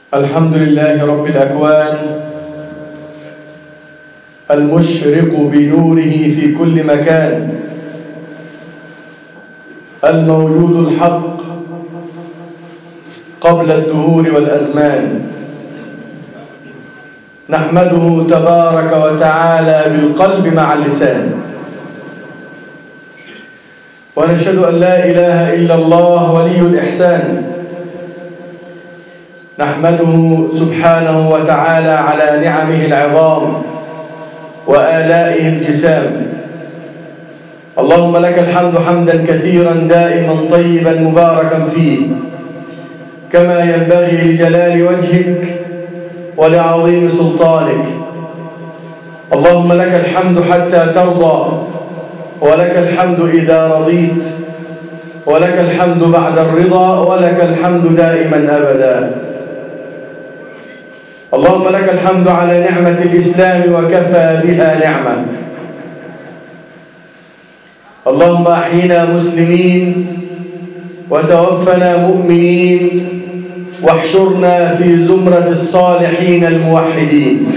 الحمد لله رب الأكوان المشرق بنوره في كل مكان الموجود الحق قبل الدهور والأزمان نحمده تبارك وتعالى بالقلب مع اللسان ونشهد أن لا إله إلا الله ولي الإحسان نحمده سبحانه وتعالى على نعمه العظام وآلائه الجسام اللهم لك الحمد حمدا كثيرا دائما طيبا مباركا فيه كما ينبغي لجلال وجهك ولعظيم سلطانك اللهم لك الحمد حتى ترضى ولك الحمد إذا رضيت ولك الحمد بعد الرضا ولك الحمد دائما أبدا اللهم لك الحمد على نعمة الإسلام وكفى بها نعمة اللهم أحينا مسلمين وتوفنا مؤمنين واحشرنا في زمرة الصالحين الموحدين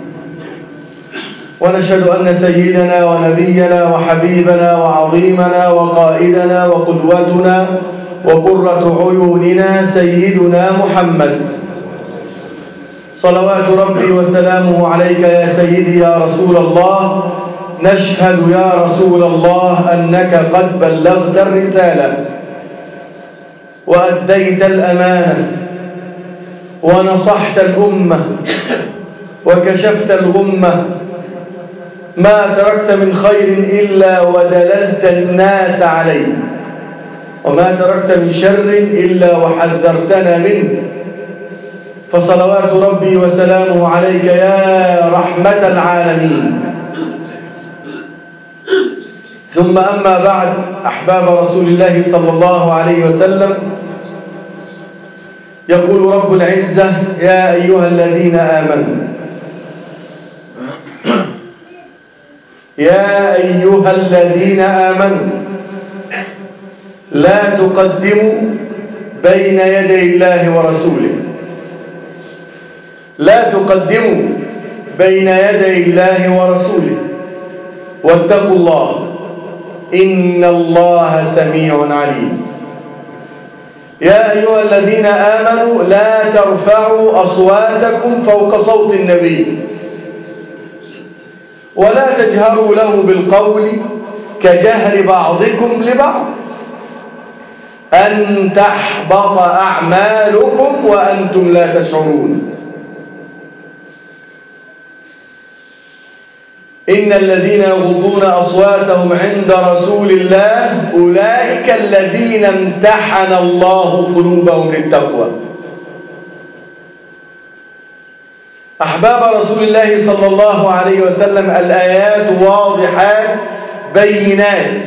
ونشهد أن سيدنا ونبينا وحبيبنا وعظيمنا وقائدنا وقدوتنا وقرة عيوننا سيدنا محمد صلوات ربي وسلامه عليك يا سيدي يا رسول الله نشهد يا رسول الله أنك قد بلغت الرسالة وأديت الأمانة ونصحت الأمة وكشفت الغمة ما تركت من خير إلا ودللت الناس عليه وما تركت من شر إلا وحذرتنا منه فصلوات ربي وسلامه عليك يا رحمة العالمين ثم أما بعد أحباب رسول الله صلى الله عليه وسلم يقول رب العزة يا أيها الذين آمنوا يا أيها الذين آمنوا لا تقدموا بين يدي الله ورسوله لا تقدموا بين يدي الله ورسوله واتقوا الله إن الله سميع عليم يا أيها الذين آمنوا لا ترفعوا أصواتكم فوق صوت النبي ولا تجهروا له بالقول كجهر بعضكم لبعض أن تحبط أعمالكم وأنتم لا تشعرون إن الذين يغضون أصواتهم عند رسول الله أولئك الذين امتحن الله قلوبهم للتقوى أحباب رسول الله صلى الله عليه وسلم الآيات واضحات بينات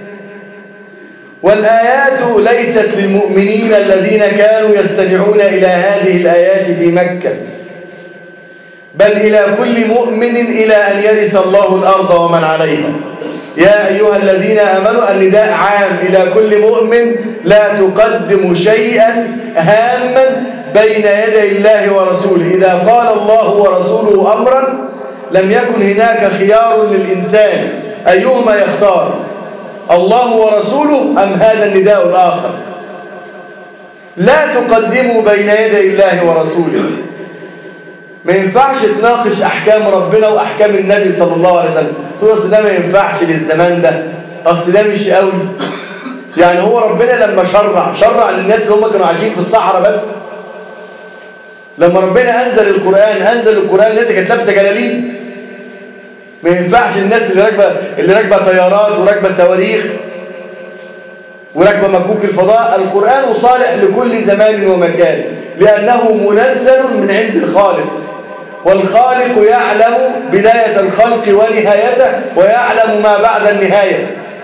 والآيات ليست للمؤمنين الذين كانوا يستمعون إلى هذه الآيات في مكة بل إلى كل مؤمن إلى أن يرث الله الأرض ومن عليها يا أيها الذين آمنوا النداء عام إلى كل مؤمن لا تقدم شيئا هاما بين يدي الله ورسوله إذا قال الله ورسوله أمرا لم يكن هناك خيار للإنسان أيهما يختار الله ورسوله أم هذا النداء الآخر لا تقدموا بين يدي الله ورسوله ما ينفعش تناقش احكام ربنا واحكام النبي صلى الله عليه وسلم تقول اصل ده ما ينفعش للزمان ده اصل ده مش قوي يعني هو ربنا لما شرع شرع للناس اللي هم كانوا عايشين في الصحراء بس لما ربنا انزل القران انزل القران الناس كانت لابسه جلاليب ما ينفعش الناس اللي راكبه اللي راكبه طيارات وراكبه صواريخ وراكبه مكوك الفضاء القران صالح لكل زمان ومكان لانه منزل من عند الخالق والخالق يعلم بداية الخلق ونهايته ويعلم ما بعد النهاية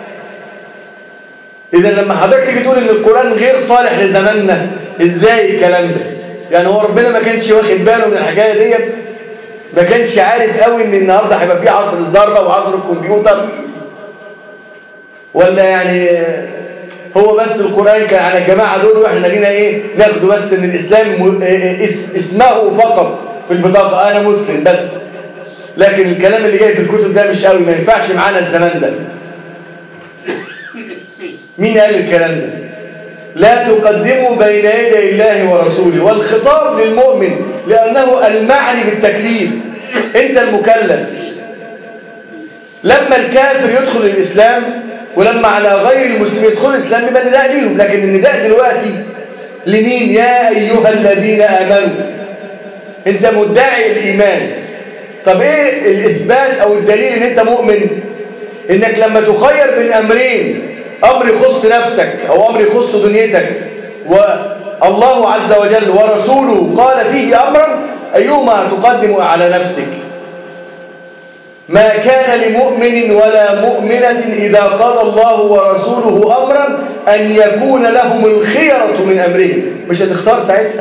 إذا لما حضرتك تيجي تقول إن القرآن غير صالح لزماننا إزاي الكلام ده؟ يعني هو ربنا ما كانش واخد باله من الحكاية ديت ما كانش عارف قوي إن النهاردة هيبقى في عصر الذرة وعصر الكمبيوتر ولا يعني هو بس القرآن كان على الجماعة دول واحنا لينا ايه ناخده بس ان الاسلام اسمه فقط في البطاقة انا مسلم بس لكن الكلام اللي جاي في الكتب ده مش قوي ما ينفعش معانا الزمان ده مين قال الكلام ده لا تقدموا بين يدي الله ورسوله والخطاب للمؤمن لأنه المعني بالتكليف انت المكلف لما الكافر يدخل الإسلام ولما على غير المسلمين يدخل الإسلام يبقى النداء ليهم لكن النداء دلوقتي لمين يا أيها الذين آمنوا انت مدعي الإيمان طب ايه الإثبات أو الدليل ان انت مؤمن انك لما تخير بين أمرين أمر يخص نفسك أو أمر يخص دنيتك والله عز وجل ورسوله قال فيه أمرا أيهما تقدم على نفسك ما كان لمؤمن ولا مؤمنة إذا قال الله ورسوله أمرا أن يكون لهم الخيرة من أمرهم مش هتختار ساعتها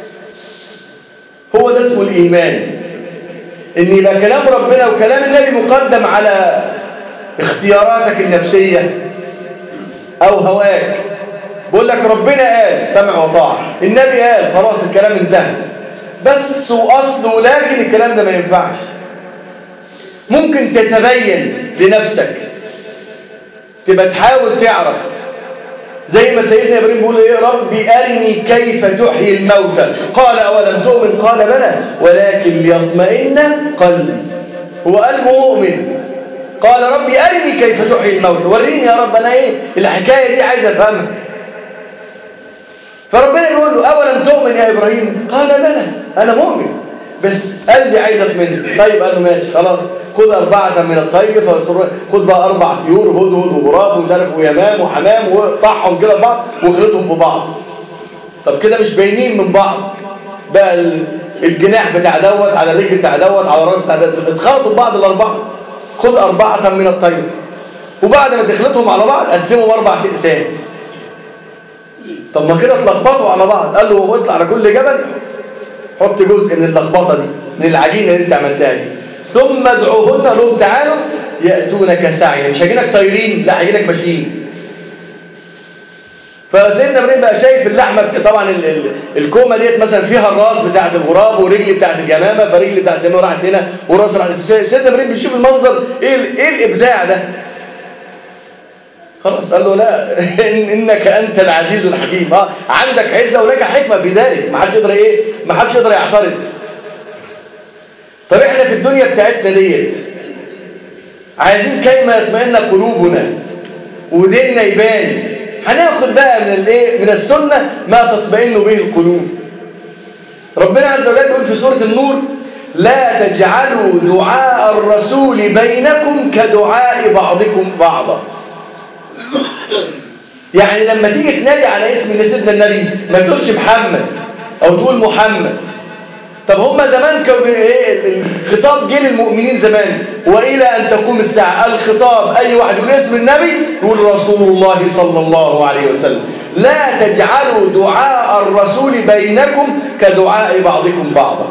هو ده اسمه الإيمان إن يبقى كلام ربنا وكلام النبي مقدم على اختياراتك النفسية أو هواك بقول لك ربنا قال سمع وطاع النبي قال خلاص الكلام انتهى بس وأصله لكن الكلام ده ما ينفعش ممكن تتبين لنفسك تبقى تحاول تعرف زي ما سيدنا ابراهيم بيقول ايه ربي ارني كيف تحيي الموتى قال اولم تؤمن قال بلى ولكن ليطمئن قلبي هو قلبه مؤمن قال ربي ارني كيف تحيي الموتى وريني يا رب انا ايه الحكايه دي عايز افهمها فربنا بيقول له اولم تؤمن يا ابراهيم قال بلى انا مؤمن بس قلبي عايز اطمن طيب قال له ماشي خلاص خد أربعة من الطير خد بقى أربع طيور هدهد وغراب ومش عارف ويمام وحمام وقطعهم كده بعض واخلطهم في بعض طب كده مش باينين من بعض بقى الجناح بتاع دوت على الرجل بتاع دوت على الراس بتاع دوت اتخلطوا ببعض الأربعة خد أربعة من الطير وبعد ما تخلطهم على بعض قسمهم أربع أقسام طب ما كده اتلخبطوا على بعض قال له اطلع على كل جبل حط جزء من اللخبطه دي من العجينه اللي انت عملتها دي ثم ادعوهن لهم تعالوا ياتونك سعيا مش هيجيلك طايرين لا هيجيلك ماشيين فسيدنا ابراهيم بقى شايف اللحمه طبعا ال ال الكومه ديت مثلا فيها الراس بتاعه الغراب ورجل بتاعه الجمامه فرجل بتاعه الجمامه راحت هنا وراس راحت سيدنا ابراهيم بيشوف المنظر ايه ايه الابداع ده خلاص قال له لا إن انك انت العزيز الحكيم اه عندك عزه ولك حكمه في ذلك ما حدش يقدر ايه ما حدش يقدر يعترض طب احنا في الدنيا بتاعتنا ديت عايزين كيما يطمئن قلوبنا وديننا يبان هناخد بقى من الايه من السنه ما تطمئن به القلوب ربنا عز وجل بيقول في سوره النور لا تجعلوا دعاء الرسول بينكم كدعاء بعضكم بعضا يعني لما تيجي تنادي على اسم سيدنا النبي ما تقولش محمد او تقول محمد طب هم زمان كانوا ايه الخطاب جه للمؤمنين زمان والى ان تقوم الساعه الخطاب اي واحد يقول اسم النبي يقول رسول الله صلى الله عليه وسلم لا تجعلوا دعاء الرسول بينكم كدعاء بعضكم بعضا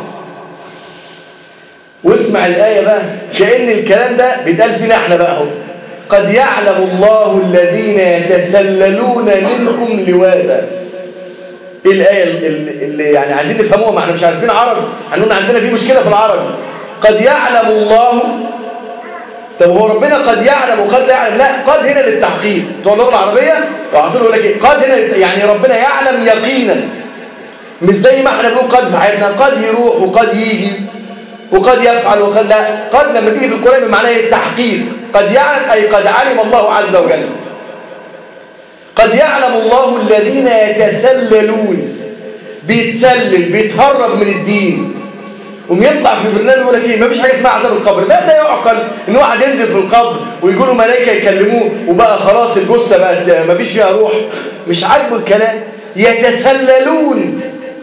واسمع الايه بقى كان الكلام ده بيتقال فينا احنا بقى اهو قد يعلم الله الذين يتسللون منكم لواذا ايه الايه اللي يعني عايزين نفهموها ما احنا مش عارفين عربي هنقول عندنا في مشكله في العربي قد يعلم الله طب هو ربنا قد يعلم وقد لا يعلم لا قد هنا للتحقيق بتوع اللغه العربيه وعطوا يقول لك ايه قد هنا يعني ربنا يعلم يقينا مش زي ما احنا بنقول قد في حياتنا قد يروح وقد يجي وقد يفعل وقد لا قد لما تيجي في القرآن بمعنى التحقيق قد يعلم أي قد علم الله عز وجل قد يعلم الله الذين يتسللون بيتسلل بيتهرب من الدين ويطلع في برنامج يقول لك ايه مفيش حاجه اسمها عذاب القبر ما ده يعقل ان واحد ينزل في القبر ويقولوا ملائكه يكلموه وبقى خلاص الجثه بقت مفيش فيها روح مش عاجبه الكلام يتسللون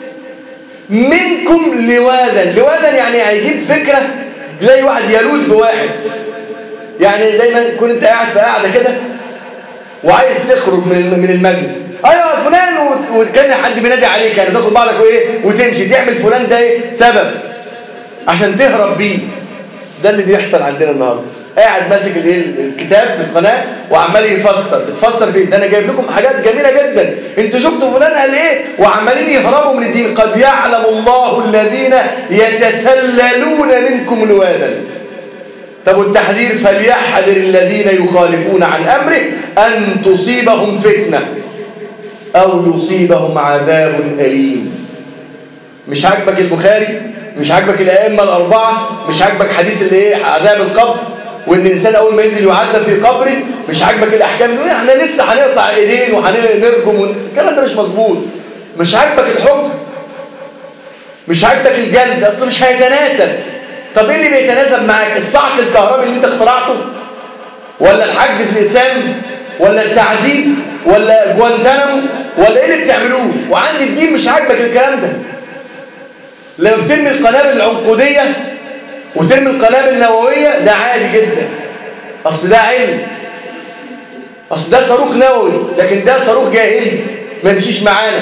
منكم لواذا لواذا يعني هيجيب فكرة تلاقي واحد يلوز بواحد يعني زي ما تكون انت قاعد في قاعدة كده وعايز تخرج من من المجلس ايوه فلان وكان حد بينادي عليك يعني تاخد بعضك وايه وتمشي تعمل فلان ده ايه سبب عشان تهرب بيه ده اللي بيحصل عندنا النهارده قاعد ماسك الكتاب في القناه وعمال يفسر بتفسر فيه ده انا جايب لكم حاجات جميله جدا انتوا شفتوا فلان قال ايه وعمالين يهربوا من الدين قد يعلم الله الذين يتسللون منكم لوادا طب والتحذير فليحذر الذين يخالفون عن امره ان تصيبهم فتنه او يصيبهم عذاب اليم مش عاجبك البخاري مش عاجبك الائمه الاربعه مش عاجبك حديث اللي ايه عذاب القبر وان الانسان اول ما ينزل يعذب في قبره مش عاجبك الاحكام يقول احنا لسه هنقطع ايدين وهنرجم الكلام ده مش مظبوط مش عاجبك الحكم مش عاجبك الجلد اصله مش هيتناسب طب ايه اللي بيتناسب معاك الصعق الكهربي اللي انت اخترعته ولا الحجز في الاسلام ولا التعذيب ولا جوانتانامو ولا ايه اللي بتعملوه وعند الدين مش عاجبك الكلام ده لما بترمي القنابل العنقوديه وترمي القنابل النوويه ده عادي جدا اصل ده علم اصل ده صاروخ نووي لكن ده صاروخ جاهلي ما يمشيش معانا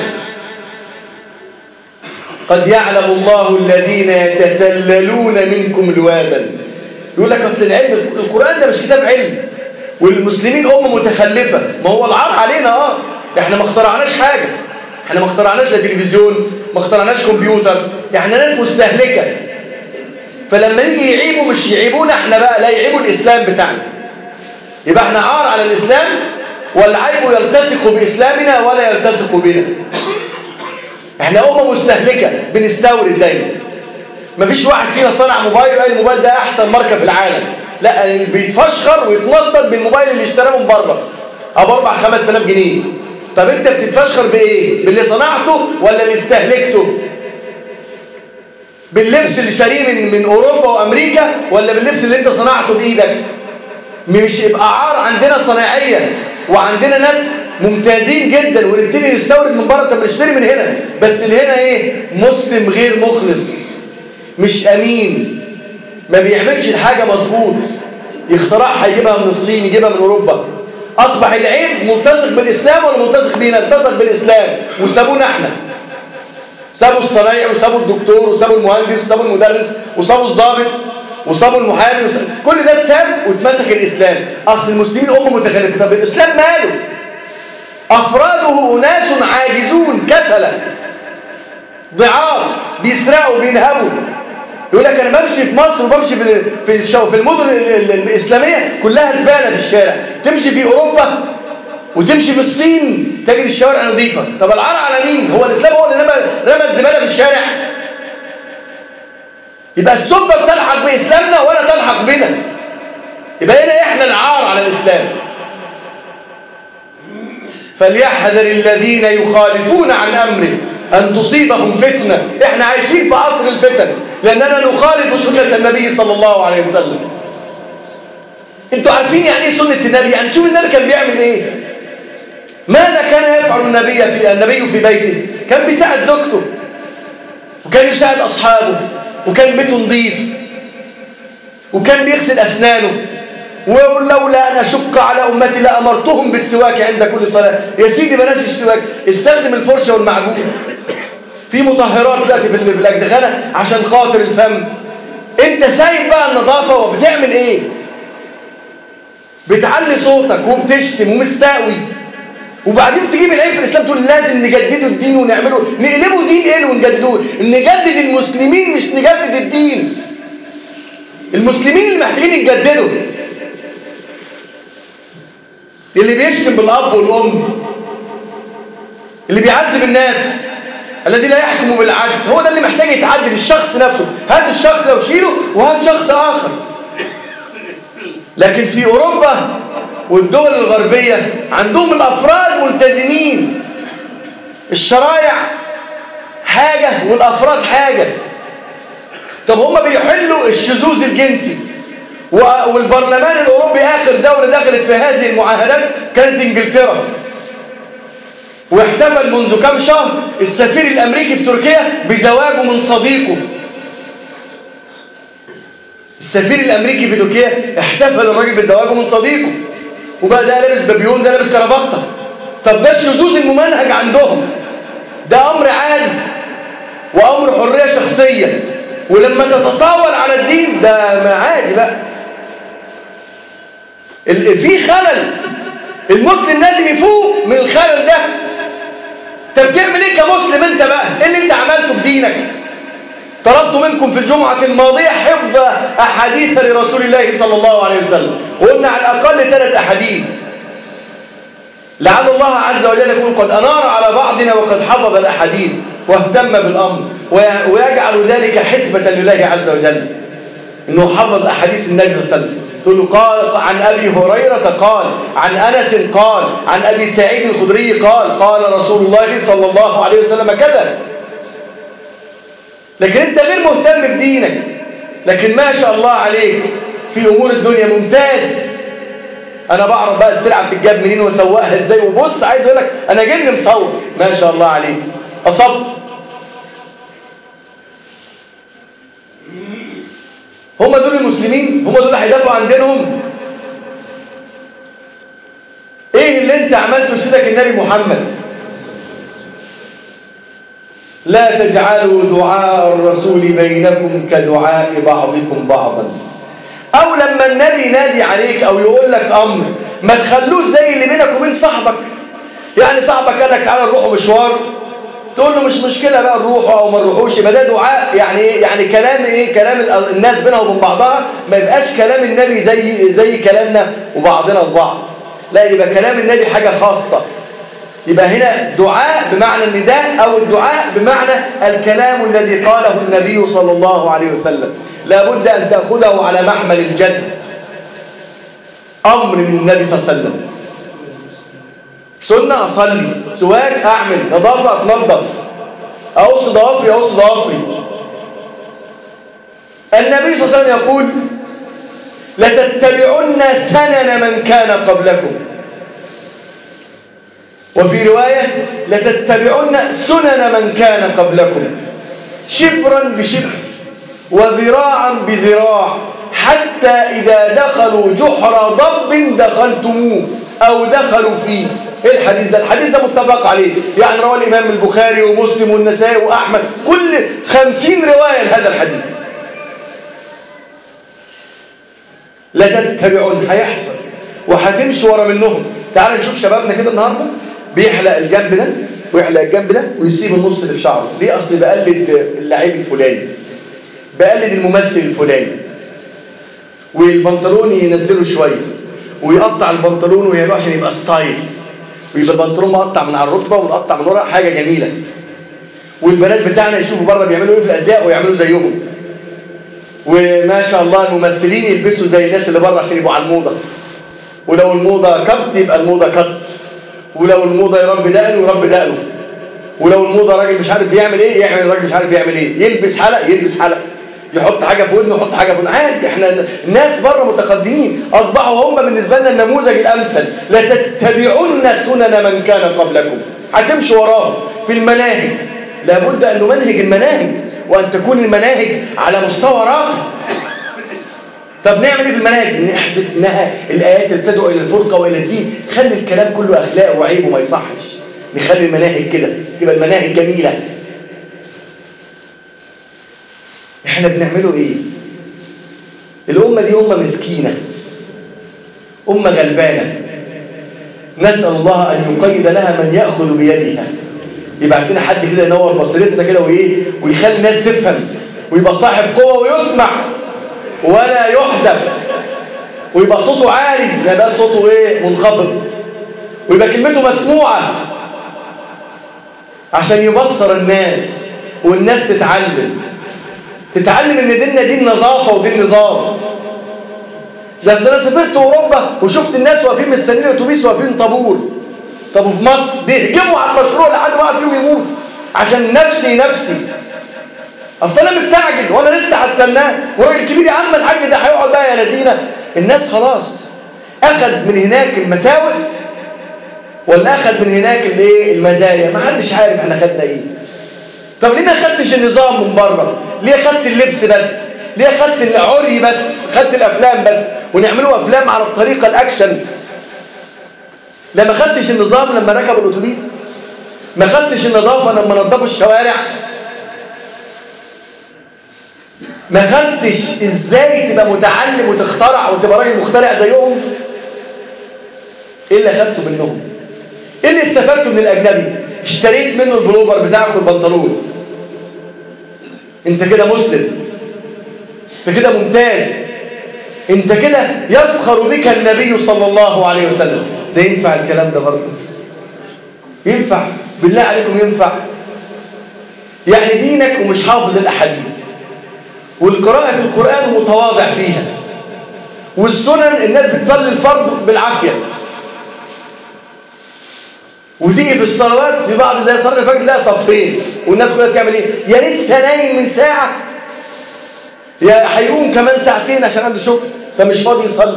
قد يعلم الله الذين يتسللون منكم لوادا يقول لك اصل العلم القران ده مش كتاب علم والمسلمين امه متخلفه ما هو العار علينا اه احنا ما اخترعناش حاجه احنا ما اخترعناش لا تلفزيون ما اخترعناش كمبيوتر احنا ناس مستهلكه فلما يجي يعيبوا مش يعيبونا احنا بقى لا يعيبوا الاسلام بتاعنا يبقى احنا عار على الاسلام ولا عيبه يلتصق باسلامنا ولا يلتصق بنا احنا امه مستهلكه بنستورد دايما مفيش واحد فينا صنع موبايل قال الموبايل ده احسن ماركه في العالم لا بيتفشخر ويتنطط بالموبايل اللي اشتراه من بره ابو 4 5000 جنيه طب انت بتتفشخر بايه باللي صنعته ولا اللي استهلكته باللبس اللي شاريه من من اوروبا وامريكا ولا باللبس اللي انت صنعته بايدك مش يبقى عار عندنا صناعيا وعندنا ناس ممتازين جدا ونبتدي نستورد من بره طب نشتري من هنا بس اللي هنا ايه مسلم غير مخلص مش امين ما بيعملش الحاجه مظبوط يخترعها يجيبها من الصين يجيبها من اوروبا اصبح العيب ملتصق بالاسلام ولا ملتصق بينا التصق بالاسلام وسابونا احنا سابوا الصنايعي وسابوا الدكتور وسابوا المهندس وسابوا المدرس وسابوا الضابط وسابوا المحامي وسابوا كل ده اتساب واتمسك الاسلام اصل المسلمين امه متخلفه طب الاسلام ماله افراده اناس عاجزون كسلا ضعاف بيسرقوا بينهبوا يقول لك انا بمشي في مصر وبمشي في في الشو في المدن الاسلاميه كلها زباله في الشارع تمشي في اوروبا وتمشي في الصين تجد الشوارع نظيفه طب العار على مين هو الاسلام هو اللي رمى رمى الزباله في الشارع يبقى السبه بتلحق باسلامنا ولا تلحق بنا يبقى هنا احنا العار على الاسلام فليحذر الذين يخالفون عن امره أن تصيبهم فتنة إحنا عايشين في عصر الفتن لأننا نخالف سنة النبي صلى الله عليه وسلم انتوا عارفين يعني ايه سنة النبي يعني شوف النبي كان بيعمل ايه ماذا كان يفعل النبي في النبي في بيته كان بيساعد زوجته وكان يساعد أصحابه وكان بيته نظيف وكان بيغسل أسنانه ولولا أن أشق على أمتي لأمرتهم بالسواك عند كل صلاة يا سيدي بلاش السواك استخدم الفرشة والمعجون في مطهرات دلوقتي في الأجزخانة عشان خاطر الفم انت سايب بقى النظافة وبتعمل ايه بتعلي صوتك وبتشتم ومستقوي وبعدين تجيب العيب في الاسلام تقول لازم نجددوا الدين ونعمله نقلبوا دين ايه ونجددوه نجدد المسلمين مش نجدد الدين المسلمين اللي محتاجين يتجددوا اللي بيشتم بالاب والام اللي بيعذب الناس الذي لا يحكم بالعدل هو ده اللي محتاج يتعدل الشخص نفسه هات الشخص لو شيله وهات شخص اخر لكن في اوروبا والدول الغربيه عندهم الافراد ملتزمين الشرايع حاجه والافراد حاجه طب هم بيحلوا الشذوذ الجنسي والبرلمان الأوروبي آخر دولة دخلت في هذه المعاهدات كانت إنجلترا واحتفل منذ كام شهر السفير الأمريكي في تركيا بزواجه من صديقه السفير الأمريكي في تركيا احتفل الراجل بزواجه من صديقه وبقى ده لابس بابيون ده لابس كرافته طب ده الشذوذ الممنهج عندهم ده أمر عادي وأمر حرية شخصية ولما تتطاول على الدين ده عادي بقى في خلل المسلم لازم يفوق من الخلل ده انت بتعمل ايه كمسلم انت بقى ايه اللي انت عملته بدينك طلبت منكم في الجمعة الماضية حفظ أحاديث لرسول الله صلى الله عليه وسلم وقلنا على الأقل ثلاث أحاديث لعل الله عز وجل يكون قد أنار على بعضنا وقد حفظ الأحاديث واهتم بالأمر ويجعل ذلك حسبة لله عز وجل إنه حفظ أحاديث النبي صلى الله عليه وسلم تقول له قال عن أبي هريرة قال عن أنس قال عن أبي سعيد الخدري قال قال رسول الله صلى الله عليه وسلم كذا لكن أنت غير مهتم بدينك لكن ما شاء الله عليك في أمور الدنيا ممتاز أنا بعرف بقى السلعة بتتجاب منين واسوقها إزاي وبص عايز أقول لك أنا جن مصور ما شاء الله عليك أصبت هم دول المسلمين هم دول اللي هيدافعوا عن دينهم ايه اللي انت عملته سيدك النبي محمد لا تجعلوا دعاء الرسول بينكم كدعاء بعضكم بعضا او لما النبي ينادي عليك او يقول لك امر ما تخلوش زي اللي بينك وبين صاحبك يعني صاحبك قال لك تعالى نروح مشوار تقول له مش مشكلة بقى نروحوا أو ما نروحوش يبقى ده دعاء يعني إيه يعني كلام إيه كلام الناس بينها وبين بعضها ما يبقاش كلام النبي زي زي كلامنا وبعضنا البعض لا يبقى كلام النبي حاجة خاصة يبقى هنا دعاء بمعنى النداء أو الدعاء بمعنى الكلام الذي قاله النبي صلى الله عليه وسلم لابد أن تأخذه على محمل الجد أمر من النبي صلى الله عليه وسلم سنة أصلي سواك أعمل نظافة أتنظف أقص ضوافري أقص ضوافري النبي صلى الله عليه وسلم يقول لتتبعن سنن من كان قبلكم وفي رواية لتتبعن سنن من كان قبلكم شبرا بشبر وذراعا بذراع حتى إذا دخلوا جحر ضب دخلتموه أو دخلوا فيه ايه الحديث ده الحديث ده متفق عليه يعني رواه الامام البخاري ومسلم والنسائي واحمد كل خمسين روايه لهذا الحديث لا تتبعون هيحصل وهتمشي ورا منهم تعال نشوف شبابنا كده النهارده بيحلق الجنب ده ويحلق الجنب ده ويسيب النص اللي في شعره ليه اصل بقلد اللعيب الفلاني بقلد الممثل الفلاني والبنطلون ينزله شويه ويقطع البنطلون ويعمله عشان يبقى ستايل ويبقى البنطلون مقطع من على الركبه ومقطع من ورا حاجه جميله والبنات بتاعنا يشوفوا بره بيعملوا ايه في الازياء ويعملوا زيهم وما شاء الله الممثلين يلبسوا زي الناس اللي بره عشان يبقوا على الموضه ولو الموضه كت يبقى الموضه كت ولو الموضه يربي دقنه يربي دقنه ولو الموضه راجل مش عارف بيعمل ايه يعمل الراجل مش عارف بيعمل ايه يلبس حلق يلبس حلق يحط حاجة في ودنه يحط حاجة في ودنه عادي احنا الناس بره متقدمين اصبحوا هم بالنسبة لنا النموذج الامثل لتتبعون سنن من كان قبلكم هتمشوا وراهم في المناهج لابد ان نمنهج المناهج وان تكون المناهج على مستوى راقي طب نعمل ايه في المناهج نحدث الايات اللي تدعو الى الفرقه والى الدين خلي الكلام كله اخلاق وعيب وما يصحش نخلي المناهج كده تبقى المناهج جميله احنا بنعمله ايه الامه دي امه مسكينه امه غلبانه نسال الله ان يقيد لها من ياخذ بيدها يبعت لنا حد كده ينور بصيرتنا كده وايه ويخلي الناس تفهم ويبقى صاحب قوه ويسمع ولا يحذف ويبقى صوته عالي ما يبقى صوته ايه منخفض ويبقى كلمته مسموعه عشان يبصر الناس والناس تتعلم تتعلم ان ديننا دين نظافه ودين نظام ده انا سافرت اوروبا وشفت الناس واقفين مستنيين الاتوبيس واقفين طابور طب وفي مصر بيهجموا على المشروع لحد ما واحد فيهم يموت عشان نفسي نفسي اصل انا مستعجل وانا لسه هستناه وراجل كبير يا عم الحاج ده هيقعد بقى يا لذينه الناس خلاص اخذ من هناك المساوئ ولا اخذ من هناك الايه المزايا ما حدش عارف احنا خدنا ايه طب ليه ما خدتش النظام من بره ليه خدت اللبس بس ليه خدت العري بس خدت الافلام بس ونعملوا افلام على الطريقه الاكشن لما خدتش النظام لما ركبوا الاتوبيس ما خدتش النظافه لما نظفوا الشوارع ما خدتش ازاي تبقى متعلم وتخترع وتبقى راجل مخترع زيهم ايه اللي اخدته منهم ايه اللي استفدته من الاجنبي اشتريت منه البلوفر بتاعك والبنطلون انت كده مسلم انت كده ممتاز انت كده يفخر بك النبي صلى الله عليه وسلم ده ينفع الكلام ده برضه ينفع بالله عليكم ينفع يعني دينك ومش حافظ الاحاديث والقراءة القرآن متواضع فيها والسنن الناس بتصلي الفرض بالعافية وتيجي في الصلوات في بعض زي صلاة الفجر لا صفين والناس كلها بتعمل ايه يا لسه نايم من ساعة يا هيقوم كمان ساعتين عشان عنده شغل فمش فاضي يصلي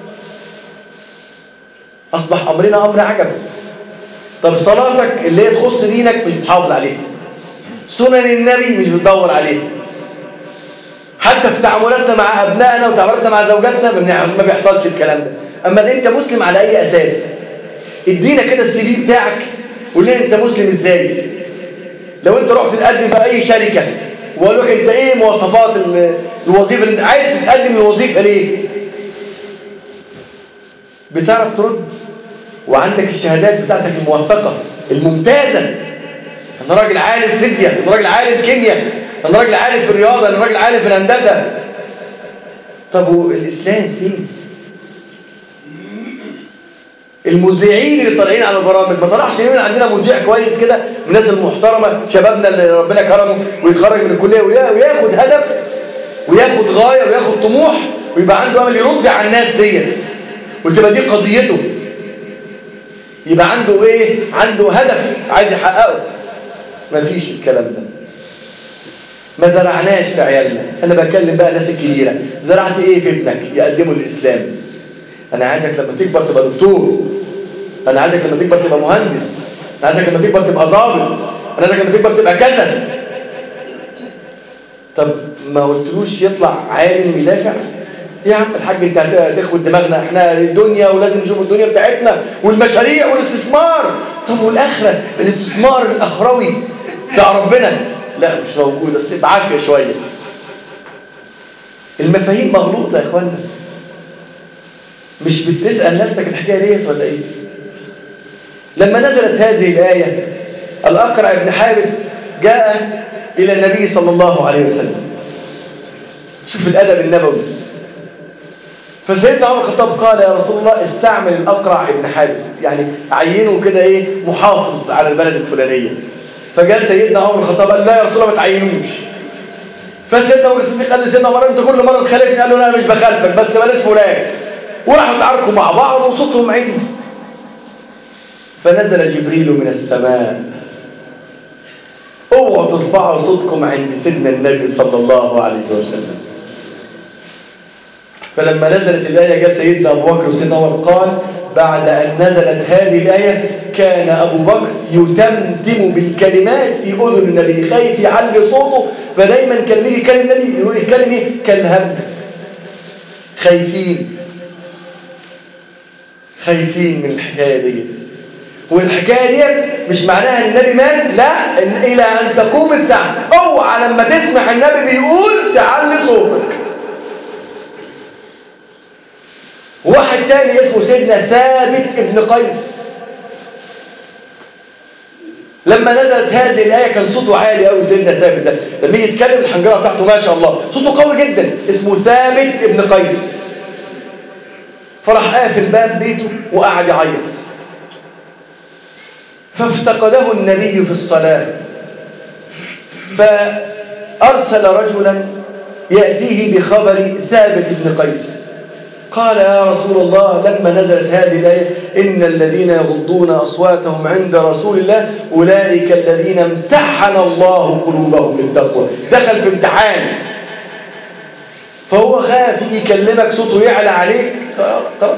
اصبح امرنا امر عجب طب صلاتك اللي هي تخص دينك مش بتحافظ عليها سنن النبي مش بتدور عليها حتى في تعاملاتنا مع ابنائنا وتعاملاتنا مع زوجاتنا ما بيحصلش الكلام ده اما انت مسلم على اي اساس ادينا كده السي في بتاعك قول لنا انت مسلم ازاي لو انت رحت تقدم في اي شركه وقال لك انت ايه مواصفات الوظيفه اللي انت عايز تقدم الوظيفه ليه بتعرف ترد وعندك الشهادات بتاعتك الموثقه الممتازه انا راجل عالم فيزياء انا راجل عالم كيمياء انا راجل عالم في الرياضه انا راجل عالم في الهندسه طب والاسلام فين المذيعين اللي طالعين على البرامج ما طلعش من عندنا مذيع كويس كده من الناس المحترمه شبابنا اللي ربنا كرمه ويتخرج من الكليه وياخد هدف وياخد غايه وياخد طموح ويبقى عنده امل يرد على الناس ديت وتبقى دي قضيته يبقى عنده ايه عنده هدف عايز يحققه مفيش الكلام ده ما زرعناش في عيالنا انا بكلم بقى الناس الكبيره زرعت ايه في ابنك يقدمه الاسلام انا عايزك لما تكبر تبقى دكتور انا عايزك لما تكبر تبقى مهندس انا عايزك لما تكبر تبقى ضابط انا عايزك لما تكبر تبقى كذا طب ما قلتلوش يطلع عالم يدافع يا عم الحاج انت هتاخد دماغنا احنا الدنيا ولازم نشوف الدنيا بتاعتنا والمشاريع والاستثمار طب والاخره الاستثمار الاخروي بتاع ربنا لا مش موجود اصل بعافيه شويه المفاهيم مغلوطه يا اخوانا مش بتسال نفسك الحكايه ديت ولا ايه لما نزلت هذه الايه الاقرع بن حابس جاء الى النبي صلى الله عليه وسلم شوف الادب النبوي فسيدنا عمر الخطاب قال يا رسول الله استعمل الاقرع ابن حابس يعني عينه كده ايه محافظ على البلد الفلانيه فجاء سيدنا عمر الخطاب قال لا يا رسول الله ما تعينوش فسيدنا عمر الصديق قال لسيدنا عمر انت كل مره تخالفني قال له لا مش بخالفك بس بلاش فلان وراحوا اتعاركوا مع بعض وصوتهم عدل فنزل جبريل من السماء اوعوا ترفعوا صوتكم عند سيدنا النبي صلى الله عليه وسلم فلما نزلت الآية جاء سيدنا أبو بكر وسيدنا عمر قال بعد أن نزلت هذه الآية كان أبو بكر يتمتم بالكلمات في أذن النبي خايف يعلي صوته فدايما كان يجي يكلم النبي يقول يتكلم إيه؟ كالهمس خايفين خايفين من الحكاية ديت والحكاية ديت مش معناها ان النبي مات لا إن الى ان تقوم الساعة اوعى لما تسمع النبي بيقول تعلي صوتك واحد تاني اسمه سيدنا ثابت ابن قيس لما نزلت هذه الآية كان صوته عالي قوي سيدنا ثابت ده لما يجي يتكلم الحنجرة بتاعته ما شاء الله صوته قوي جدا اسمه ثابت ابن قيس فراح قافل باب بيته وقعد يعيط فافتقده النبي في الصلاة فأرسل رجلا يأتيه بخبر ثابت بن قيس قال يا رسول الله لما نزلت هذه الآية إن الذين يغضون أصواتهم عند رسول الله أولئك الذين امتحن الله قلوبهم للتقوى دخل في امتحان فهو خاف يكلمك صوته يعلى عليك خلاص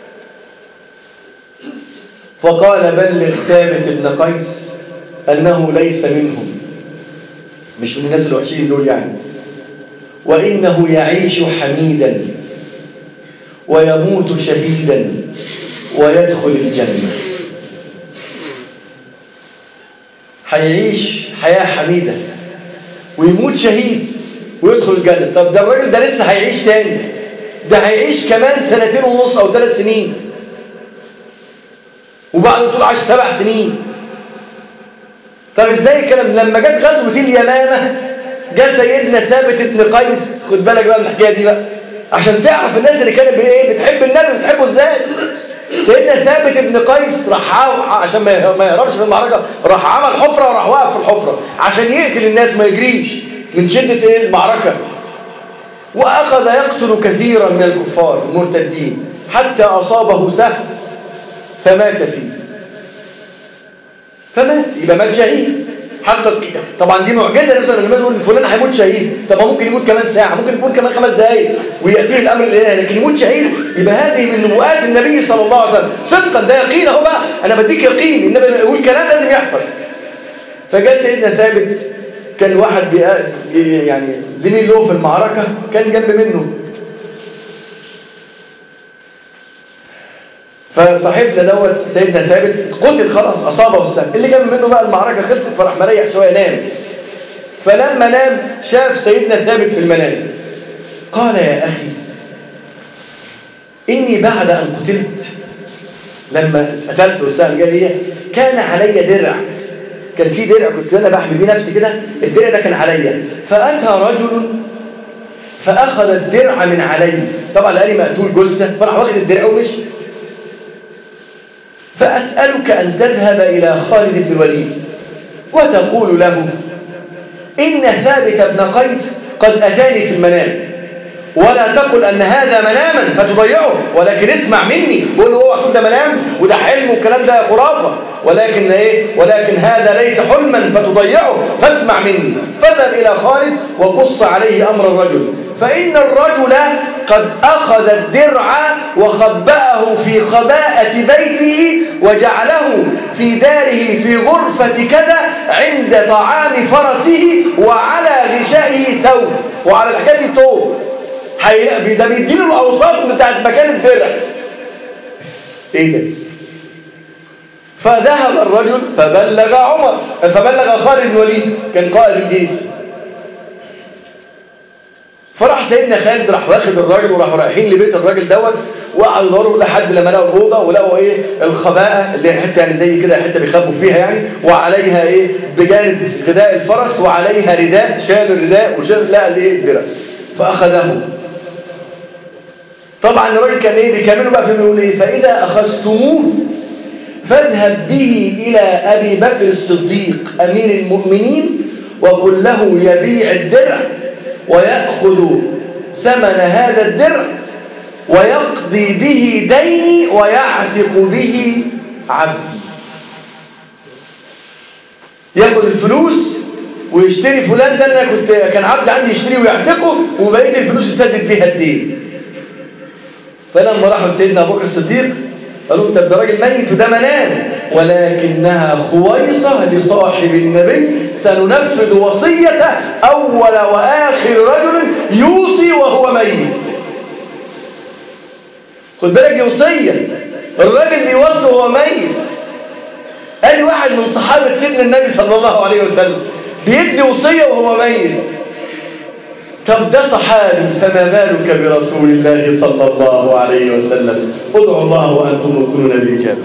فقال بلغ ثابت بن قيس أنه ليس منهم مش من الناس الوحشين دول يعني وإنه يعيش حميدا ويموت شهيدا ويدخل الجنة هيعيش حياة حميدة ويموت شهيد ويدخل الجنة طب ده الراجل ده لسه هيعيش تاني ده هيعيش كمان سنتين ونص أو ثلاث سنين وبعد طول عاش سبع سنين طب ازاي الكلام لما جت غزوه اليمامه جاء سيدنا ثابت بن قيس خد بالك بقى من الحكايه دي بقى عشان تعرف الناس اللي كانت بايه بتحب النبي بتحبه ازاي سيدنا ثابت بن قيس راح عشان ما يهربش من المعركه راح عمل حفره وراح واقف في الحفره عشان يقتل الناس ما يجريش من شده ايه المعركه واخذ يقتل كثيرا من الكفار المرتدين حتى اصابه سهم فمات فيه فمات يبقى مات شهيد حتى طبعا دي معجزه مثلا لما يقول فلان هيموت شهيد طب ممكن يموت كمان ساعه ممكن يكون كمان خمس دقائق وياتيه الامر الالهي لكن يموت شهيد يبقى هذه من نبوءات النبي صلى الله عليه وسلم صدقا ده يقين اهو بقى انا بديك يقين النبي يقول كلام لازم يحصل فجاء سيدنا ثابت كان واحد يعني زميل له في المعركه كان جنب منه فصاحبنا دوت سيدنا ثابت قتل خلاص اصابه السهم اللي جنب منه بقى المعركه خلصت فراح مريح شويه نام فلما نام شاف سيدنا ثابت في المنام قال يا اخي اني بعد ان قتلت لما قتلت السهم قال لي كان علي درع كان في درع كنت انا بحمي بيه نفسي كده الدرع ده كان عليا فاتى رجل فاخذ الدرع من علي طبعا لقاني مقتول جثه فراح واخد الدرع ومشي فأسألك أن تذهب إلى خالد بن الوليد وتقول له إن ثابت بن قيس قد أتاني في المنام ولا تقل أن هذا مناما فتضيعه ولكن اسمع مني قول له اوعى تقول ده منام وده حلم والكلام ده خرافة ولكن ايه ولكن هذا ليس حلما فتضيعه فاسمع مني فاذهب إلى خالد وقص عليه أمر الرجل فإن الرجل قد أخذ الدرع وخبأه في خباءة بيته وجعله في داره في غرفة كذا عند طعام فرسه وعلى غشائه ثوب وعلى الحكاية ثوب ده بيديله الأوصاف بتاعت مكان الدرع ايه ده فذهب الرجل فبلغ عمر فبلغ خالد بن وليد كان قائد الجيش فراح سيدنا خالد راح واخد الراجل وراحوا رايحين لبيت الراجل دوت وقعدوا يدوروا لحد لما لقوا الاوضه ولقوا ايه الخباءه اللي هي حته يعني زي كده حته بيخبوا فيها يعني وعليها ايه بجانب غذاء الفرس وعليها رداء شال الرداء وشال لقى الايه الدرع فاخذه طبعا الراجل كان ايه بيكملوا بقى في بيقول ايه فاذا اخذتموه فاذهب به الى ابي بكر الصديق امير المؤمنين وقل له يبيع الدرع ويأخذ ثمن هذا الدرع ويقضي به ديني ويعتق به عبدي ياخد الفلوس ويشتري فلان ده اللي انا كنت كان عبد عندي يشتريه ويعتقه وبقيه الفلوس يسدد بيها الدين فلما راحوا لسيدنا ابو بكر الصديق قالوا انت ده راجل ميت وده منام ولكنها خويصة لصاحب النبي سننفذ وصية أول وآخر رجل يوصي وهو ميت خد بالك دي وصية الراجل بيوصي وهو ميت ادي واحد من صحابة سيدنا النبي صلى الله عليه وسلم بيدي وصية وهو ميت طب ده صحابي فما بالك برسول الله صلى الله عليه وسلم ادعوا الله وأنتم موقنون بالإجابة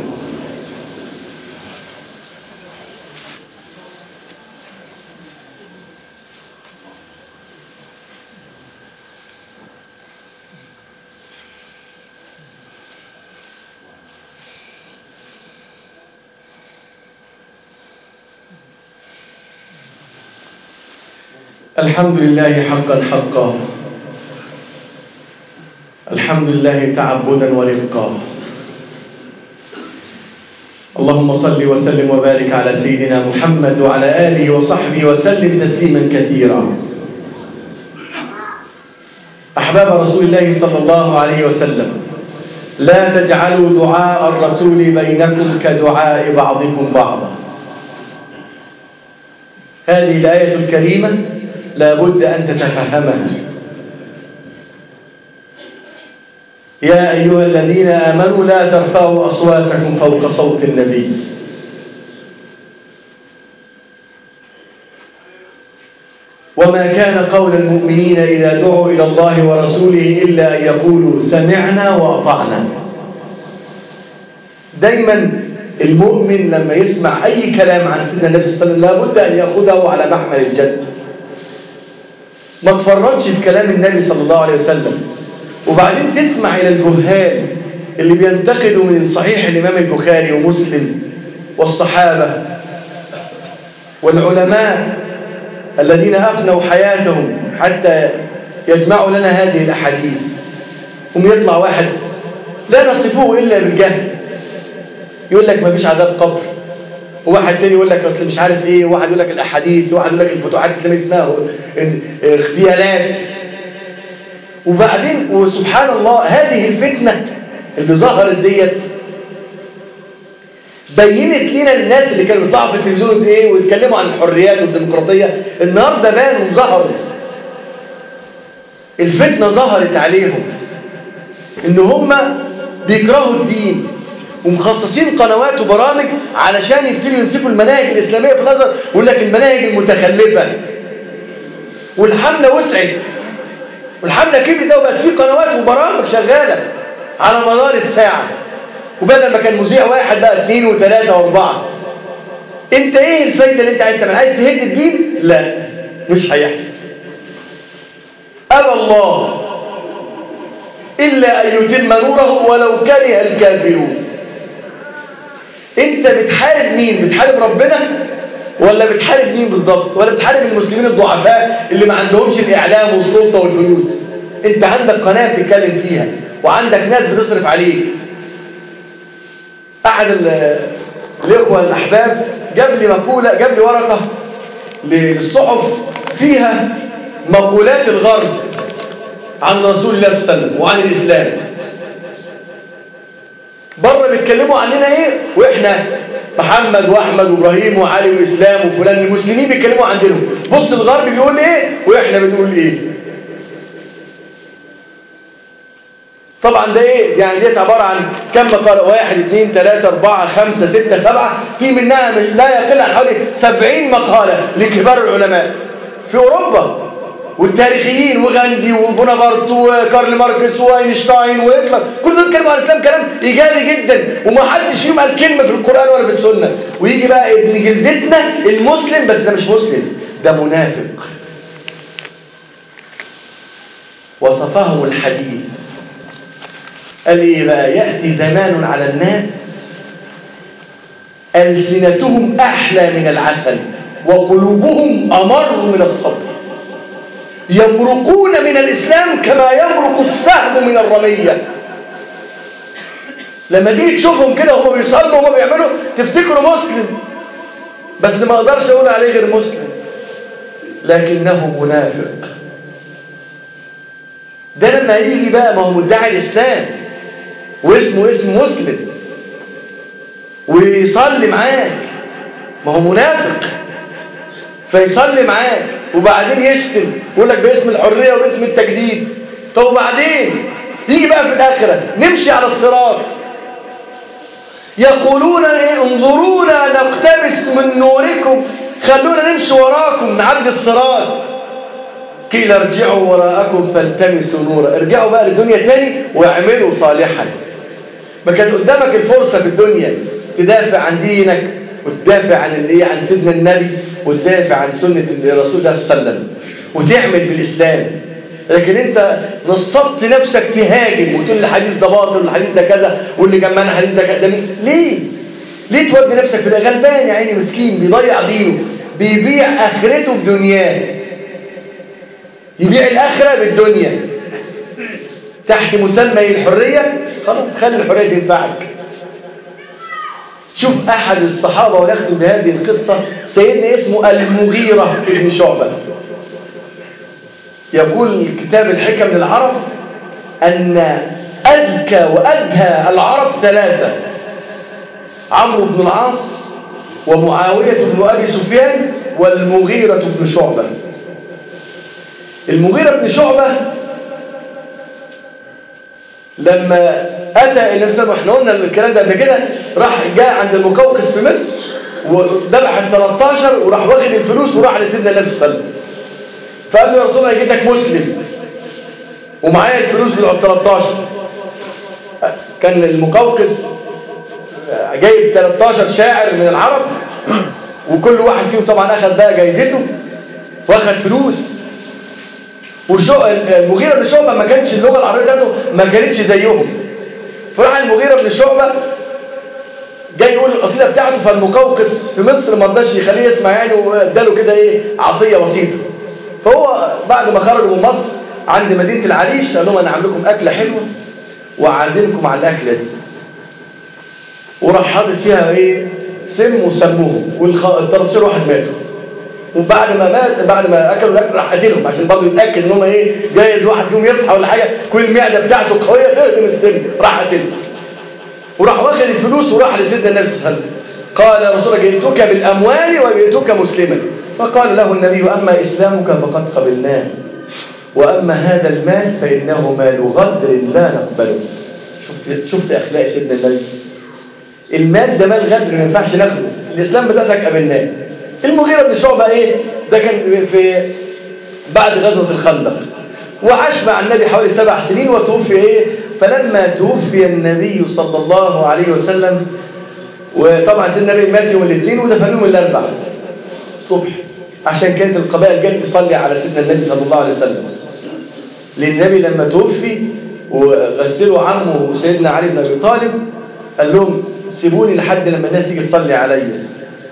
الحمد لله حقا حقا الحمد لله تعبدا ورقا اللهم صل وسلم وبارك على سيدنا محمد وعلى آله وصحبه وسلم تسليما كثيرا أحباب رسول الله صلى الله عليه وسلم لا تجعلوا دعاء الرسول بينكم كدعاء بعضكم بعضا هذه الآية الكريمة لا بد أن تتفهمها يا أيها الذين آمنوا لا ترفعوا أصواتكم فوق صوت النبي وما كان قول المؤمنين إذا دعوا إلى الله ورسوله إلا أن يقولوا سمعنا وأطعنا دايما المؤمن لما يسمع أي كلام عن سيدنا النبي صلى الله عليه وسلم لابد أن يأخذه على محمل الجد ما تفرطش في كلام النبي صلى الله عليه وسلم وبعدين تسمع إلى الجهال اللي بينتقدوا من صحيح الإمام البخاري ومسلم والصحابة والعلماء الذين أفنوا حياتهم حتى يجمعوا لنا هذه الأحاديث هم يطلع واحد لا نصفوه إلا بالجهل يقول لك ما فيش عذاب قبر وواحد تاني يقول لك اصل مش عارف ايه وواحد يقول لك الاحاديث وواحد يقول لك الفتوحات الاسلاميه اسمها اغتيالات وبعدين وسبحان الله هذه الفتنه اللي ظهرت ديت بينت لنا الناس اللي كانوا بيطلعوا في التلفزيون ايه ويتكلموا عن الحريات والديمقراطيه النهارده بانوا ظهروا الفتنه ظهرت عليهم ان هم بيكرهوا الدين ومخصصين قنوات وبرامج علشان يبتدوا يمسكوا المناهج الاسلاميه في الازهر ويقول لك المناهج المتخلفه والحمله وسعت والحمله كبرت وبقت في قنوات وبرامج شغاله على مدار الساعه وبدل ما كان مذيع واحد بقى اثنين وثلاثه واربعه انت ايه الفايده اللي انت عايز تعمل عايز تهد الدين لا مش هيحصل ابى الله الا ان يتم نوره ولو كره الكافرون انت بتحارب مين بتحارب ربنا ولا بتحارب مين بالظبط ولا بتحارب المسلمين الضعفاء اللي ما عندهمش الاعلام والسلطه والفلوس انت عندك قناه بتتكلم فيها وعندك ناس بتصرف عليك احد الاخوه الاحباب جاب لي مقوله جاب لي ورقه للصحف فيها مقولات الغرب عن رسول الله صلى الله عليه وسلم وعن الاسلام بره بيتكلموا عننا ايه واحنا محمد واحمد وابراهيم وعلي واسلام وفلان المسلمين بيتكلموا عن دينهم بص الغرب بيقول ايه واحنا بنقول ايه طبعا ده ايه يعني ديت عباره عن كم مقاله واحد اثنين ثلاثة أربعة خمسة ستة سبعة في منها لا يقل عن حوالي سبعين مقالة لكبار العلماء في أوروبا والتاريخيين وغاندي وبونابرت وكارل ماركس واينشتاين وهتلر كل دول كلموا عن الاسلام كلام ايجابي جدا وما حدش فيهم قال كلمه في القران ولا في السنه ويجي بقى ابن جلدتنا المسلم بس ده مش مسلم ده منافق وصفهم الحديث قال ايه بقى ياتي زمان على الناس السنتهم احلى من العسل وقلوبهم امر من الصبر يمرقون من الإسلام كما يمرق السهم من الرمية لما تيجي تشوفهم كده وهم بيصلوا وهم بيعملوا تفتكروا مسلم بس ما اقدرش اقول عليه غير مسلم لكنه منافق ده لما يجي بقى ما هو مدعي الاسلام واسمه اسم مسلم ويصلي معاك ما هو منافق فيصلي معاك وبعدين يشتم يقول لك باسم الحريه وباسم التجديد طب وبعدين يجي بقى في الاخره نمشي على الصراط يقولون ايه انظرونا نقتبس من نوركم خلونا نمشي وراكم نعدي الصراط قيل ارجعوا وراءكم فالتمسوا نورا ارجعوا بقى للدنيا تاني واعملوا صالحا ما كان قدامك الفرصه في الدنيا تدافع عن دينك وتدافع عن الايه عن سيدنا النبي وتدافع عن سنه الرسول صلى الله عليه وسلم وتعمل بالاسلام لكن انت نصبت نفسك تهاجم وتقول الحديث ده باطل والحديث ده كذا واللي جنبنا الحديث ده كذا ليه؟ ليه تودي نفسك في ده غلبان يا عيني مسكين بيضيع دينه بيبيع اخرته بدنياه يبيع الاخره بالدنيا تحت مسمى الحريه خلاص خلي الحريه تنفعك شوف أحد الصحابة ونختم بهذه القصة سيدنا اسمه المغيرة بن شعبة يقول كتاب الحكم للعرب أن أذكى وأدهى العرب ثلاثة عمرو بن العاص ومعاوية بن أبي سفيان والمغيرة بن شعبة المغيرة بن شعبة لما أتى النبي صلى الله عليه وسلم احنا قلنا الكلام ده قبل كده راح جاء عند المقوقس في مصر وذبح ال 13 وراح واخد الفلوس وراح لسيدنا النبي صلى الله عليه وسلم فقال له يا رسول الله جيت لك مسلم ومعايا الفلوس بتوع ال 13 كان المقوقس جايب 13 شاعر من العرب وكل واحد فيهم طبعا اخذ بقى جايزته واخد فلوس وشو المغيرة بن شعبة ما كانش اللغة العربية بتاعته ما كانتش زيهم فراح المغيرة بن شعبة جاي يقول القصيدة بتاعته فالمقوقس في مصر ما رضاش يخليه يسمع يعني واداله كده ايه عطية بسيطة فهو بعد ما خرجوا من مصر عند مدينة العريش قال لهم انا عامل لكم اكلة حلوة وعازمكم على الاكلة دي وراح حاطط فيها ايه سم وسموهم وال 13 واحد ماتوا وبعد ما مات بعد ما اكلوا الاكل راح قتلهم عشان برضه يتاكد ان هم ايه جايز واحد فيهم يصحى ولا حاجه كل المعده بتاعته قويه تهدم السم راح قتلهم وراح واخد الفلوس وراح لسيدنا النبي صلى الله عليه وسلم قال يا رسول الله جئتك بالاموال وجئتك مسلما فقال له النبي اما اسلامك فقد قبلناه واما هذا المال فانه مال غدر لا نقبله شفت شفت اخلاق سيدنا النبي المال ده مال غدر ما ينفعش ناخده الاسلام بتاعك قبلناه المغيرة بن شعبة ايه ده كان في بعد غزوة الخندق وعاش مع النبي حوالي سبع سنين وتوفي ايه فلما توفي النبي صلى الله عليه وسلم وطبعا سيدنا النبي مات يوم الاثنين ودفنوه الاربع الصبح عشان كانت القبائل جت تصلي على سيدنا النبي صلى الله عليه وسلم لان النبي لما توفي وغسلوا عمه سيدنا علي بن ابي طالب قال لهم سيبوني لحد لما الناس تيجي تصلي عليا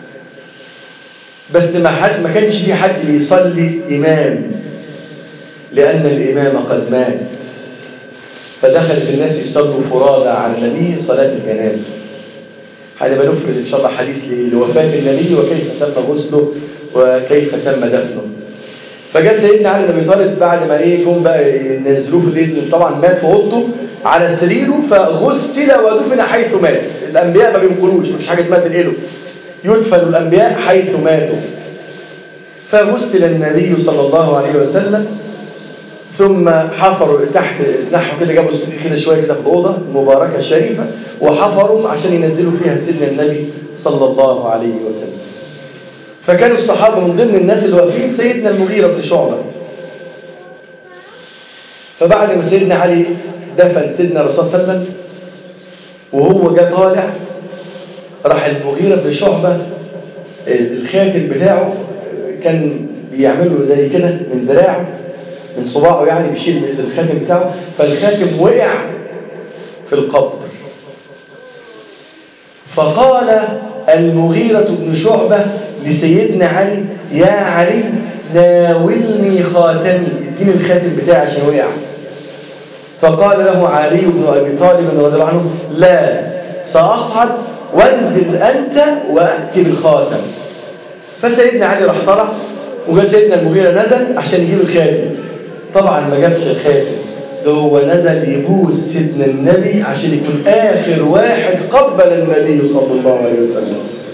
بس ما حد ما كانش في حد بيصلي إمام لأن الإمام قد مات فدخلت الناس يصلوا فرادى على النبي صلاة الجنازة هنبقى نفرد إن شاء الله حديث لوفاة النبي وكيف تم غسله وكيف تم دفنه فجاء سيدنا علي بن ابي طالب بعد ما ايه جم بقى ينزلوه في الليل طبعا مات في اوضته على سريره فغسل ودفن حيث مات الانبياء ما بينقلوش مفيش حاجه اسمها تنقله يدفن الأنبياء حيث ماتوا فغسل النبي صلى الله عليه وسلم ثم حفروا تحت نحو كده جابوا السرير كده شويه كده في الاوضه المباركه الشريفه وحفروا عشان ينزلوا فيها سيدنا النبي صلى الله عليه وسلم فكانوا الصحابه من ضمن الناس اللي واقفين سيدنا المغيره بن شعبه فبعد ما سيدنا علي دفن سيدنا الرسول صلى الله عليه وسلم وهو جه طالع راح المغيرة بن شعبة الخاتم بتاعه كان بيعمله زي كده من دراعه من صباعه يعني بيشيل الخاتم بتاعه فالخاتم وقع في القبر فقال المغيرة بن شعبة لسيدنا علي يا علي ناولني خاتمي اديني الخاتم بتاعي عشان وقع فقال له علي بن ابي طالب رضي الله عنه لا ساصعد وانزل أنت وأتي بالخاتم فسيدنا علي راح طلع وجاء سيدنا المغيرة نزل عشان يجيب الخاتم طبعا ما جابش الخاتم ده هو نزل يبوس سيدنا النبي عشان يكون آخر واحد قبل النبي صلى الله عليه وسلم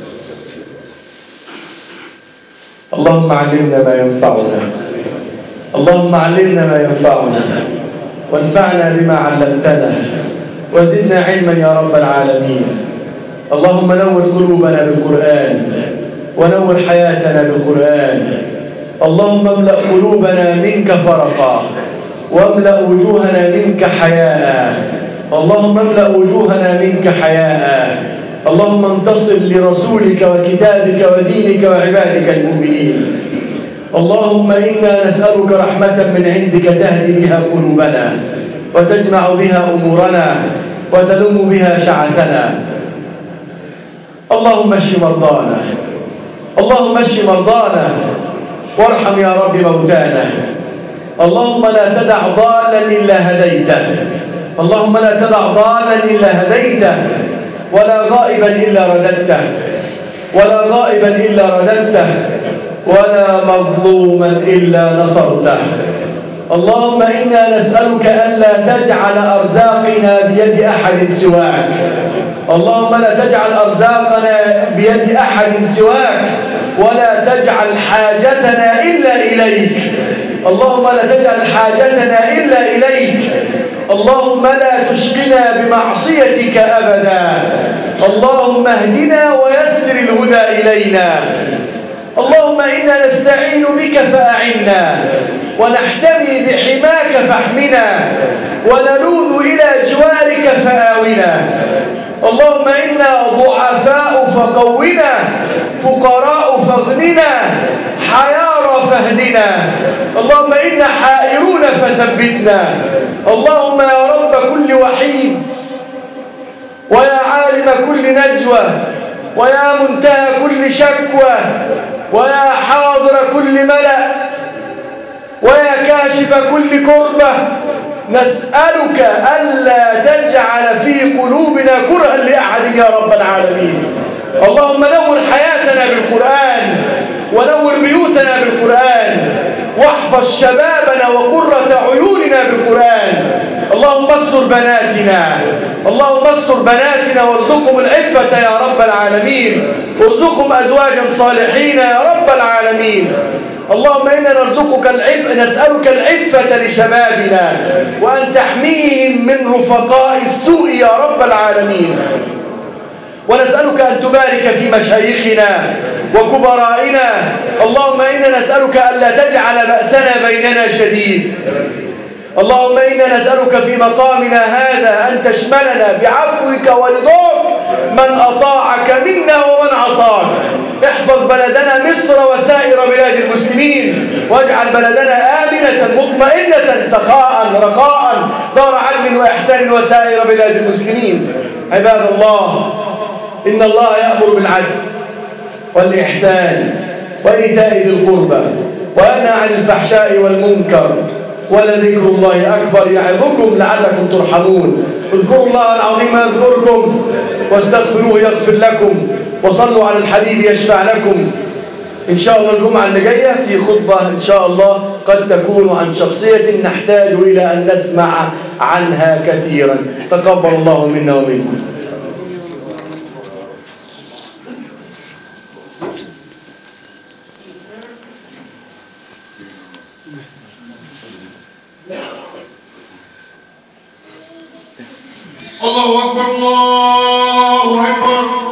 اللهم علمنا ما ينفعنا اللهم علمنا ما ينفعنا وانفعنا بما علمتنا وزدنا علما يا رب العالمين اللهم نور قلوبنا بالقرآن ونور حياتنا بالقرآن اللهم املأ قلوبنا منك فرقا واملأ وجوهنا منك حياء اللهم املأ وجوهنا منك حياء اللهم انتصر لرسولك وكتابك ودينك وعبادك المؤمنين اللهم إنا نسألك رحمة من عندك تهدي بها قلوبنا وتجمع بها أمورنا وتلم بها شعثنا اللهم اشف مرضانا اللهم اشف مرضانا وارحم يا رب موتانا اللهم لا تدع ضالا إلا هديته اللهم لا تدع ضالا إلا هديته ولا غائبا إلا رددته ولا غائبا إلا رددته ولا مظلوما إلا نصرته اللهم إنا نسألك ألا تجعل أرزاقنا بيد أحد سواك اللهم لا تجعل أرزاقنا بيد أحد سواك ولا تجعل حاجتنا إلا إليك اللهم لا تجعل حاجتنا إلا إليك اللهم لا تشقنا بمعصيتك أبدا اللهم اهدنا ويسر الهدى إلينا اللهم إنا نستعين بك فأعنا ونحتمي بحماك فاحمنا ونلوذ إلى جوارك فآونا اللهم إنا فقونا فقراء فاغننا حيارى فاهدنا اللهم إنا حائرون فثبتنا اللهم يا رب كل وحيد ويا عالم كل نجوى ويا منتهى كل شكوى ويا حاضر كل ملأ ويا كاشف كل كربة نسألك ألا تجعل في قلوبنا كرها لأحد يا رب العالمين اللهم نور حياتنا بالقرآن ونور بيوتنا بالقرآن واحفظ شبابنا وقرة عيوننا بالقرآن اللهم استر بناتنا اللهم استر بناتنا وارزقهم العفة يا رب العالمين ارزقهم أزواجا صالحين يا رب العالمين اللهم إنا نرزقك العفة نسألك العفة لشبابنا وأن تحميهم من رفقاء السوء يا رب العالمين ونسألك أن تبارك في مشايخنا وكبرائنا اللهم إنا نسألك ألا تجعل بأسنا بيننا شديد اللهم إنا نسألك في مقامنا هذا أن تشملنا بعفوك ورضاك من أطاعك منا ومن عصاك احفظ بلدنا مصر وسائر بلاد المسلمين واجعل بلدنا آمنة مطمئنة سخاء رخاء دار عدل وإحسان وسائر بلاد المسلمين عباد الله إن الله يأمر بالعدل والإحسان وإيتاء ذي القربى وينهى عن الفحشاء والمنكر ولذكر الله أكبر يعظكم لعلكم ترحمون اذكروا الله العظيم يذكركم واستغفروه يغفر لكم وصلوا على الحبيب يشفع لكم إن شاء الله الجمعة اللي جاية في خطبة إن شاء الله قد تكون عن شخصية نحتاج إلى أن نسمع عنها كثيرا تقبل الله منا ومنكم الله أكبر الله أكبر